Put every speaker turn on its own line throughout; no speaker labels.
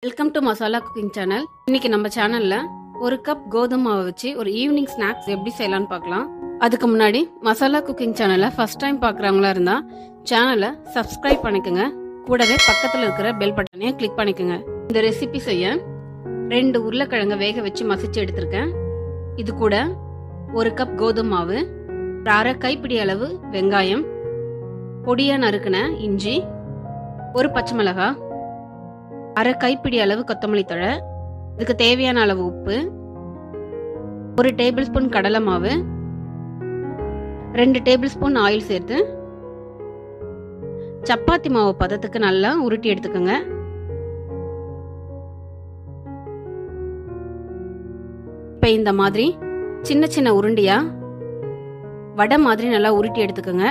welcome to Masala Cooking channel இன்னைக்கு நம்ம சேனல்ல ஒரு கப் கோதுமை மாவை வச்சு ஒரு ஈவினிங் ஸ்நாக்ஸ் எப்படி செய்யலாம்னு பார்க்கலாம் அதுக்கு முன்னாடி மசாலா குக்கிங் சேனலை ஃபர்ஸ்ட் டைம் பார்க்குறவங்களா இருந்தா சேனலை சப்ஸ்கிரைப் பண்ணிக்கோங்க கூடவே பக்கத்தில் இருக்கிற பெல் பட்டனையும் கிளிக் பண்ணிக்கோங்க இந்த ரெசிபி செய்ய ரெண்டு உருளைக்கிழங்க வேக வச்சு மசிச்சு எடுத்திருக்கேன் இது கூட ஒரு கப் கோதுமை மாவு ஒரு அரை கைப்பிடி அளவு வெங்காயம் பொடியா நறுக்கின இஞ்சி ஒரு பச்சை மிளகாய் அரை கைப்பிடி அளவு கொத்தமல்லி தழை இதுக்கு தேவையான அளவு உப்பு ஒரு டேபிள் ஸ்பூன் கடலை மாவு ரெண்டு டேபிள் ஸ்பூன் ஆயில் சேர்த்து சப்பாத்தி மாவு பதத்துக்கு நல்லா உருட்டி எடுத்துக்கோங்க இப்போ இந்த மாதிரி சின்ன சின்ன உருண்டியா வடை மாதிரி நல்லா உருட்டி எடுத்துக்கோங்க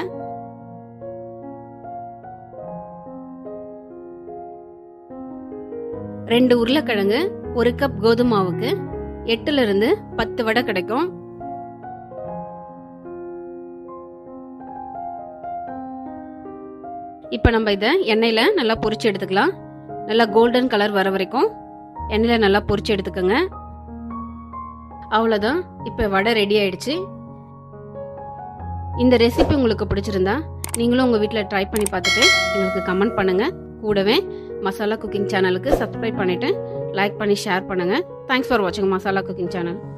ரெண்டு உருளைக்கிழங்கு ஒரு கப் கோதுமை மாவுக்கு எட்டுல இருந்து பத்து வடை கிடைக்கும் இப்போ நம்ம இதை எண்ணெயில் நல்லா பொரிச்சு எடுத்துக்கலாம் நல்லா கோல்டன் கலர் வர வரைக்கும் எண்ணெயில் நல்லா பொரிச்சு எடுத்துக்கோங்க அவ்வளோதான் இப்போ வடை ரெடி ஆயிடுச்சு இந்த ரெசிபி உங்களுக்கு பிடிச்சிருந்தா நீங்களும் உங்கள் வீட்டில் ட்ரை பண்ணி பார்த்துட்டு எங்களுக்கு கமெண்ட் பண்ணுங்கள் கூடவே மசாலா குக்கிங் சேனலுக்கு சப்ஸ்கிரைப் பண்ணிவிட்டு லைக் பண்ணி ஷேர் பண்ணுங்கள் தேங்க்ஸ் ஃபார் வாட்சிங் மசாலா குக்கிங் சேனல்